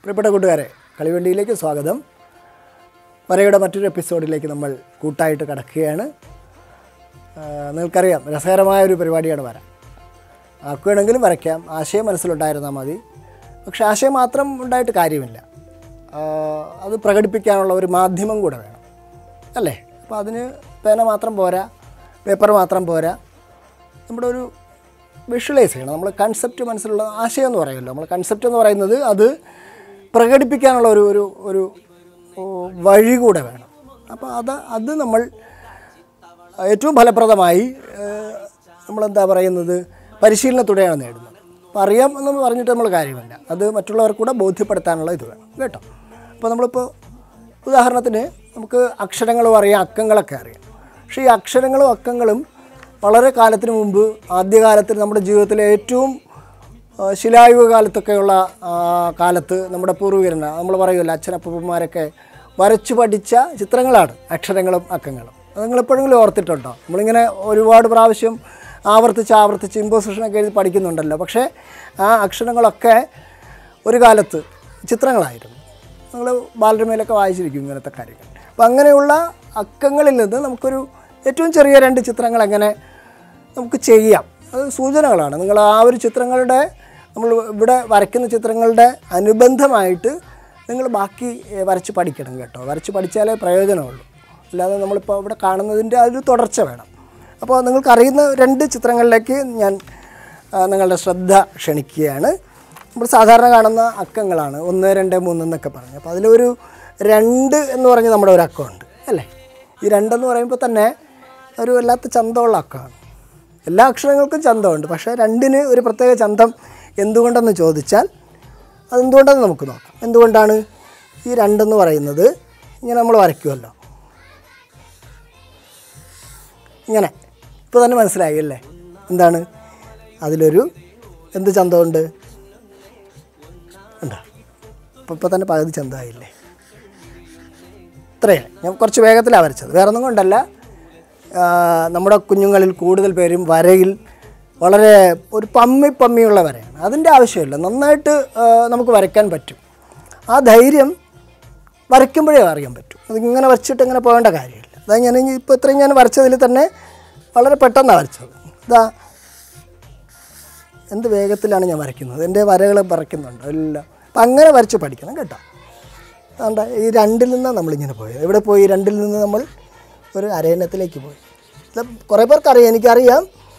പ്രിയപ്പെട്ട കൂട്ടുകാരെ കളിവണ്ടിയിലേക്ക് സ്വാഗതം വരയുടെ മറ്റൊരു എപ്പിസോഡിലേക്ക് നമ്മൾ കൂട്ടായിട്ട് കടക്കുകയാണ് ആ, നിങ്ങൾക്കറിയാം രസകരമായ ഒരു പരിപാടിയാണ് വര ആക്കുകയാണെങ്കിലും വരയ്ക്കാം ആശയം മനസ്സിലുണ്ടായിരുന്നാൽ മതി പക്ഷേ ആശയം മാത്രം ഉണ്ടായിട്ട് കാര്യമില്ല ആ, അത് പ്രകടിപ്പിക്കാനുള്ള ഒരു മാധ്യമം കൂടെ വേണം അല്ലേ അപ്പോൾ അതിന് പേന മാത്രം പോരാ പേപ്പർ മാത്രം പോരാ നമ്മുടെ ഒരു വിഷ്വലൈസ് ചെയ്യണം നമ്മൾ കൺസെപ്റ്റ് മനസ്സിലുള്ള ആശയം എന്ന് പറയുമല്ലോ നമ്മൾ കൺസെപ്റ്റ് എന്ന് പറയുന്നത് അത് പ്രകടിപ്പിക്കാനുള്ള ഒരു ഒരു ഒരു ഓ, വഴി കൂടെ വേണം അപ്പോൾ അത് അത് നമ്മൾ ഏറ്റവും ഫലപ്രദമായി ഏഹ്, നമ്മളെന്താ പറയുന്നത് പരിശീലനത്തോടെയാണ് നേടുന്നത് അപ്പോൾ അറിയാം എന്ന് പറഞ്ഞിട്ട് നമ്മൾ കാര്യമില്ല അത് മറ്റുള്ളവർക്ക് കൂടെ ബോധ്യപ്പെടുത്താനുള്ള ഇത് വേണം കേട്ടോ അപ്പോൾ നമ്മളിപ്പോൾ ഉദാഹരണത്തിന് നമുക്ക് അക്ഷരങ്ങളും അറിയാം അക്കങ്ങളൊക്കെ അറിയാം പക്ഷേ ഈ അക്ഷരങ്ങളും അക്കങ്ങളും വളരെ കാലത്തിന് മുമ്പ് ആദ്യകാലത്തിൽ നമ്മുടെ ജീവിതത്തിലെ ഏറ്റവും ആ, ശിലായുഗ കാലത്തൊക്കെയുള്ള ആ, കാലത്ത് നമ്മുടെ പൂർവികരന് നമ്മൾ പറയുമല്ലോ അച്ഛനപ്പന്മാരൊക്കെ വരച്ചു പഠിച്ച ചിത്രങ്ങളാണ് അക്ഷരങ്ങളും അക്കങ്ങളും അത് നിങ്ങൾ എപ്പോഴെങ്കിലും ഓർത്തിട്ടുണ്ടോ നമ്മളിങ്ങനെ ഒരുപാട് പ്രാവശ്യം ആവർത്തിച്ച് ആവർത്തിച്ച് ഇമ്പോസിഷനൊക്കെ എഴുതി പഠിക്കുന്നുണ്ടല്ലോ പക്ഷേ ആ അക്ഷരങ്ങളൊക്കെ ഒരു കാലത്ത് ചിത്രങ്ങളായിരുന്നു നിങ്ങൾ ബാലരമയിലൊക്കെ വായിച്ചിരിക്കും ഇങ്ങനത്തെ കാര്യങ്ങൾ അപ്പം അങ്ങനെയുള്ള അക്കങ്ങളിൽ നിന്ന് നമുക്കൊരു ഏറ്റവും ചെറിയ രണ്ട് ചിത്രങ്ങൾ എങ്ങനെ നമുക്ക് ചെയ്യാം അത് സൂചനകളാണ് നിങ്ങൾ ആ ഒരു ചിത്രങ്ങളുടെ നമ്മൾ ഇവിടെ വരയ്ക്കുന്ന ചിത്രങ്ങളുടെ അനുബന്ധമായിട്ട് നിങ്ങൾ ബാക്കി ഏ, വരച്ച് പഠിക്കണം കേട്ടോ വരച്ച് പഠിച്ചാലേ പ്രയോജനമുള്ളൂ അല്ലാതെ നമ്മളിപ്പോൾ ഇവിടെ കാണുന്നതിൻ്റെ ആ ഒരു തുടർച്ച വേണം അപ്പോൾ നിങ്ങൾക്കറിയുന്ന രണ്ട് ചിത്രങ്ങളിലേക്ക് ഞാൻ ആ, നിങ്ങളുടെ ശ്രദ്ധ ക്ഷണിക്കുകയാണ് നമ്മൾ സാധാരണ കാണുന്ന അക്കങ്ങളാണ് ഒന്ന് രണ്ട് മൂന്ന് എന്നൊക്കെ പറഞ്ഞു അപ്പോൾ അതിലൊരു രണ്ട് എന്ന് പറഞ്ഞ് നമ്മുടെ ഒരു അക്കമുണ്ട് അല്ലേ ഈ രണ്ടെന്ന് പറയുമ്പോൾ തന്നെ ഒരു വല്ലാത്ത ചന്തമുള്ള അക്കമാണ് എല്ലാ അക്ഷരങ്ങൾക്കും ചന്തമുണ്ട് പക്ഷേ രണ്ടിന് ഒരു പ്രത്യേക ചന്തം എന്തുകൊണ്ടെന്ന് ചോദിച്ചാൽ അതെന്തുകൊണ്ടെന്ന് നമുക്ക് നോക്കാം എന്തുകൊണ്ടാണ് ഈ രണ്ടെന്ന് പറയുന്നത് ഇങ്ങനെ നമ്മൾ വരയ്ക്കുമല്ലോ ഇങ്ങനെ ഇപ്പോൾ തന്നെ മനസ്സിലായി അല്ലേ എന്താണ് അതിലൊരു എന്ത് ചന്തമുണ്ട് ഉണ്ടോ ഇപ്പോൾ ഇപ്പോൾ തന്നെ പകുതി ചന്തമായില്ലേ ഇത്രയാണ് ഞാൻ കുറച്ച് വേഗത്തിലാണ് വരച്ചത് വേറെ ഒന്നും കൊണ്ടല്ല ആ, നമ്മുടെ കുഞ്ഞുങ്ങളിൽ കൂടുതൽ പേരും വരയിൽ വളരെ ഒരു പമ്മി പമ്മിയുള്ള വരയാണ് അതിൻ്റെ ആവശ്യമില്ല നന്നായിട്ട് ആ, നമുക്ക് വരയ്ക്കാൻ പറ്റും ആ ധൈര്യം വരയ്ക്കുമ്പോഴേ അറിയാൻ പറ്റും അതിങ്ങനെ വരച്ചിട്ട് ഇങ്ങനെ പോകേണ്ട കാര്യമില്ല അതാ ഞാൻ ഇപ്പോൾ ഇത്രയും ഞാൻ വരച്ചതിൽ തന്നെ വളരെ പെട്ടെന്നാണ് വരച്ചത് ഇതാ എന്ത് വേഗത്തിലാണ് ഞാൻ വരയ്ക്കുന്നത് എൻ്റെ വരകൾ വരയ്ക്കുന്നുണ്ട് എല്ലാം അപ്പം അങ്ങനെ വരച്ച് പഠിക്കണം കേട്ടോ അതുകൊണ്ട് ഈ രണ്ടിൽ നിന്നാണ് നമ്മളിങ്ങനെ പോയത് എവിടെ പോയി രണ്ടിൽ നിന്ന് നമ്മൾ ഒരു അരയണത്തിലേക്ക് പോയി ഇത് കുറേ പേർക്ക് അറിയാം എനിക്കറിയാം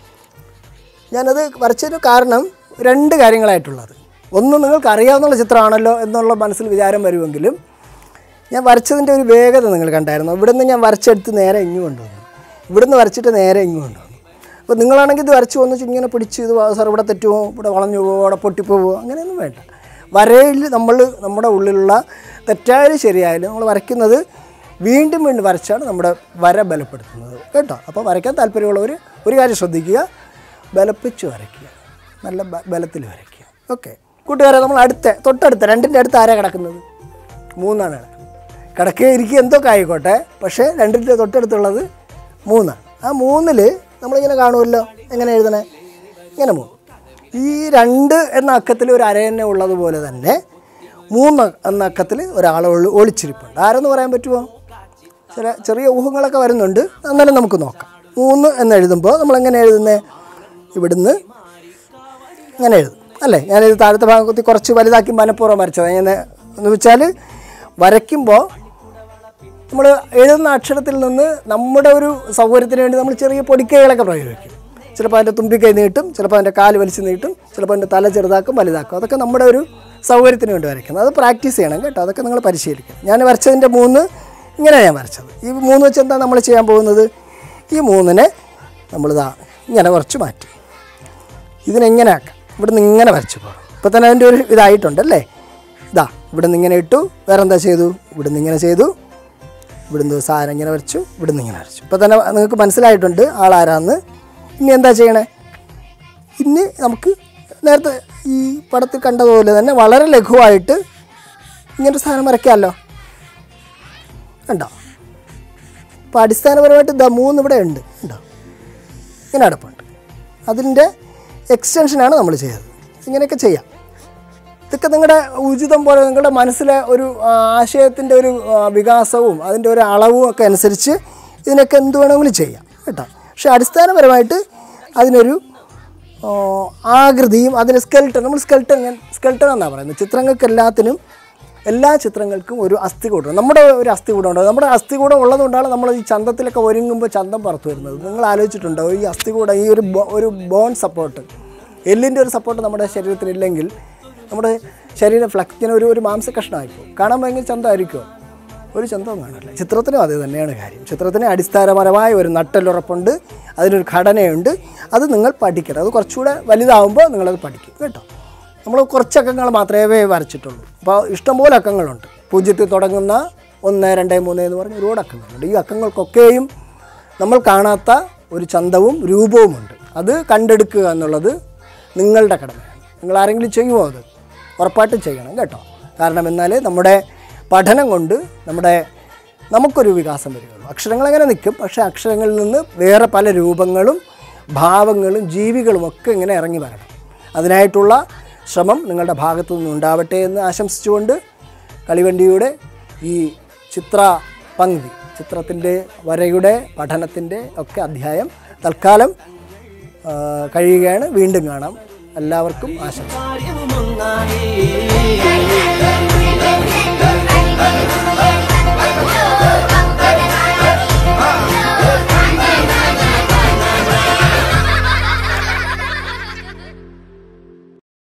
ഞാനത് വരച്ചതിന് കാരണം രണ്ട് കാര്യങ്ങളായിട്ടുള്ളത് ഒന്ന് നിങ്ങൾക്ക് അറിയാവുന്ന ചിത്രമാണല്ലോ എന്നുള്ള മനസ്സിൽ വിചാരം വരുമെങ്കിലും ഞാൻ വരച്ചതിൻ്റെ ഒരു വേഗത നിങ്ങൾ കണ്ടായിരുന്നു ഇവിടുന്ന് ഞാൻ വരച്ചെടുത്ത് നേരെ ഇങ്ങ് കൊണ്ടുവന്നു ഇവിടുന്ന് വരച്ചിട്ട് നേരെ ഇങ്ങ് കൊണ്ടുവന്നു അപ്പോൾ നിങ്ങളാണെങ്കിൽ ഇത് വരച്ച് വന്ന് ഇങ്ങനെ പിടിച്ച് ഇത് സാർ ഇവിടെ തെറ്റുമോ ഇവിടെ വളഞ്ഞു പോവോ ഇവിടെ പൊട്ടിപ്പോവോ അങ്ങനെയൊന്നും വേണ്ട വരയിൽ നമ്മൾ നമ്മുടെ ഉള്ളിലുള്ള തെറ്റായാലും ശരിയായാലും നമ്മൾ വരയ്ക്കുന്നത് വീണ്ടും വീണ്ടും വരച്ചാണ് നമ്മുടെ വര ബലപ്പെടുത്തുന്നത് കേട്ടോ അപ്പോൾ വരയ്ക്കാൻ താല്പര്യമുള്ളവർ ഒരു കാര്യം ശ്രദ്ധിക്കുക ബലപ്പിച്ച് വരയ്ക്കുക നല്ല ബ- ബലത്തിൽ വരയ്ക്കുക ഓക്കെ കൂട്ടുകാരെ നമ്മൾ അടുത്ത തൊട്ടടുത്ത രണ്ടിൻ്റെ അടുത്ത് ആരാ കിടക്കുന്നത് മൂന്നാണ് കിടക്കുന്നത് കിടക്കുക ഇരിക്കുക എന്തൊക്കെ ആയിക്കോട്ടെ പക്ഷേ രണ്ടിൻ്റെ തൊട്ടടുത്തുള്ളത് മൂന്നാണ് ആ മൂന്നിൽ നമ്മളിങ്ങനെ കാണുമല്ലോ എങ്ങനെ എഴുതണേ ഇങ്ങനെ മൂന്ന് ഈ രണ്ട് എന്ന അക്കത്തിൽ ഒരു അരയന്നെ ഉള്ളതുപോലെ തന്നെ മൂന്ന് എന്ന അക്കത്തിൽ ഒരാൾ ഒളി- ഒളിച്ചിരിപ്പുണ്ട് ആരെന്ന് പറയാൻ പറ്റുമോ ചില ചെറിയ ഊഹങ്ങളൊക്കെ വരുന്നുണ്ട് എന്നാലും നമുക്ക് നോക്കാം മൂന്ന് എന്ന് എഴുതുമ്പോൾ നമ്മൾ എങ്ങനെ എഴുതുന്നത് ഇവിടുന്ന് ഇങ്ങനെ എഴുതും അല്ലേ ഞാനിത് താഴത്തെ ഭാഗത്തിൽ കുറച്ച് വലുതാക്കി മനഃപൂർവ്വം വരച്ചത് ഞാൻ എന്ന് വെച്ചാൽ വരയ്ക്കുമ്പോൾ നമ്മൾ എഴുതുന്ന അക്ഷരത്തിൽ നിന്ന് നമ്മുടെ ഒരു സൗകര്യത്തിന് വേണ്ടി നമ്മൾ ചെറിയ പൊടിക്കൈകളൊക്കെ പ്രയോഗിക്കും ചിലപ്പോൾ അതിൻ്റെ തുമ്പിക്കൈ നീട്ടും ചിലപ്പോൾ അതിൻ്റെ കാല് വലിച്ച് നീട്ടും ചിലപ്പോൾ അതിൻ്റെ തല ചെറുതാക്കും വലുതാക്കും അതൊക്കെ നമ്മുടെ ഒരു സൗകര്യത്തിന് വേണ്ടി വരയ്ക്കുന്നത് അത് പ്രാക്ടീസ് ചെയ്യണം കേട്ടോ അതൊക്കെ നിങ്ങൾ പരിശീലിക്കും ഞാൻ വരച്ചതിൻ്റെ മൂന്ന് ഇങ്ങനെ ഞാൻ വരച്ചത് ഈ മൂന്ന് വെച്ച് എന്താ നമ്മൾ ചെയ്യാൻ പോകുന്നത് ഈ മൂന്നിനെ നമ്മളിതാ ഇങ്ങനെ കുറച്ച് മാറ്റി ഇതിനെങ്ങനെ ആക്കാം ഇവിടുന്ന് ഇങ്ങനെ വരച്ചു പോകണം ഇപ്പോൾ തന്നെ അതിൻ്റെ ഒരു ഇതായിട്ടുണ്ട് അല്ലേ ഇതാ ഇവിടുന്ന് ഇങ്ങനെ ഇട്ടു വേറെ എന്താ ചെയ്തു ഇവിടുന്ന് ഇങ്ങനെ ചെയ്തു ഇവിടുന്ന് സാധനം ഇങ്ങനെ വരച്ചു ഇവിടുന്ന് ഇങ്ങനെ വരച്ചു ഇപ്പോൾ തന്നെ നിങ്ങൾക്ക് മനസ്സിലായിട്ടുണ്ട് ആളാരാന്ന് ഇനി എന്താ ചെയ്യണേ ഇനി നമുക്ക് നേരത്തെ ഈ പടത്തിൽ കണ്ടതുപോലെ തന്നെ വളരെ ലഘുവായിട്ട് ഇങ്ങനൊരു സാധനം വരയ്ക്കാമല്ലോ കണ്ടോ അപ്പോൾ അടിസ്ഥാനപരമായിട്ട് ഇതാ മൂന്ന് ഇവിടെ ഉണ്ട് ഉണ്ടോ ഇങ്ങനെ അടുപ്പുണ്ട് അതിൻ്റെ എക്സ്റ്റൻഷനാണ് നമ്മൾ ചെയ്തത് ഇങ്ങനെയൊക്കെ ചെയ്യാം ഇതൊക്കെ നിങ്ങളുടെ ഉചിതം പോലെ നിങ്ങളുടെ മനസ്സിലെ ഒരു ആ, ആശയത്തിൻ്റെ ഒരു ആ, വികാസവും അതിൻ്റെ ഒരു അളവും ഒക്കെ അനുസരിച്ച് ഇതിനൊക്കെ എന്ത് വേണമെങ്കിലും ചെയ്യാം കേട്ടോ പക്ഷേ അടിസ്ഥാനപരമായിട്ട് അതിനൊരു ആ, ആകൃതിയും അതിന് സ്കെൽട്ടൺ നമ്മൾ സ്കെൽട്ടൺ സ്കെൽട്ടൺ എന്നാണ് പറയുന്നത് ചിത്രങ്ങൾക്ക് എല്ലാത്തിനും എല്ലാ ചിത്രങ്ങൾക്കും ഒരു അസ്ഥികൂടം നമ്മുടെ ഒരു അസ്ഥികൂടം ഉണ്ട് നമ്മുടെ അസ്ഥികൂടം ഉള്ളതുകൊണ്ടാണ് നമ്മൾ ഈ ചന്തത്തിലൊക്കെ ഒരുങ്ങുമ്പോൾ ചന്തം പുറത്തു വരുന്നത് നിങ്ങൾ ആലോചിച്ചിട്ടുണ്ടോ ഈ അസ്ഥികൂടം ഈ ഒരു ബോ- ഒരു ബോൺ സപ്പോർട്ട് എല്ലിൻ്റെ ഒരു സപ്പോർട്ട് നമ്മുടെ ശരീരത്തിനില്ലെങ്കിൽ നമ്മുടെ ശരീരം ഫ്ലക്സിന് ഒരു ഒരു മാംസ കഷ്ണമായിപ്പോൾ കാണാൻ ഭയങ്കര ചന്തമായിരിക്കുമോ ഒരു ചന്തവും കാണില്ല ചിത്രത്തിനും അത് തന്നെയാണ് കാര്യം ചിത്രത്തിന് അടിസ്ഥാനപരമായ ഒരു നട്ടലുറപ്പുണ്ട് അതിനൊരു ഘടനയുണ്ട് അത് നിങ്ങൾ പഠിക്കണം അത് കുറച്ചുകൂടെ വലുതാവുമ്പോൾ നിങ്ങളത് പഠിക്കും കേട്ടോ നമ്മൾ കുറച്ച് അക്കങ്ങൾ മാത്രമേ വരച്ചിട്ടുള്ളൂ അപ്പോൾ ഇഷ്ടംപോലെ അക്കങ്ങളുണ്ട് പൂജ്യത്തിൽ തുടങ്ങുന്ന ഒന്ന് രണ്ട് മൂന്ന് എന്ന് പറഞ്ഞ ഒരുപാട് അക്കങ്ങളുണ്ട് ഈ അക്കങ്ങൾക്കൊക്കെയും നമ്മൾ കാണാത്ത ഒരു ചന്തവും രൂപവുമുണ്ട് അത് കണ്ടെടുക്കുക എന്നുള്ളത് നിങ്ങളുടെ കടമയാണ് നിങ്ങൾ ആരെങ്കിലും ചെയ്യുമോ അത് ഉറപ്പായിട്ടും ചെയ്യണം കേട്ടോ കാരണം എന്നാലേ നമ്മുടെ പഠനം കൊണ്ട് നമ്മുടെ നമുക്കൊരു വികാസം വരികയുള്ളൂ അക്ഷരങ്ങൾ അങ്ങനെ നിൽക്കും പക്ഷേ അക്ഷരങ്ങളിൽ നിന്ന് വേറെ പല രൂപങ്ങളും ഭാവങ്ങളും ജീവികളും ഒക്കെ ഇങ്ങനെ ഇറങ്ങി വരണം അതിനായിട്ടുള്ള ശ്രമം നിങ്ങളുടെ ഭാഗത്തു നിന്നുണ്ടാവട്ടെ എന്ന് ആശംസിച്ചുകൊണ്ട് കളിവണ്ടിയുടെ ഈ ചിത്ര പങ്ക്തി ചിത്രത്തിൻ്റെ വരയുടെ പഠനത്തിൻ്റെ ഒക്കെ അധ്യായം തൽക്കാലം ആ, കഴിയുകയാണ് വീണ്ടും കാണാം എല്ലാവർക്കും ആശംസ കാര്യമൊന്നായി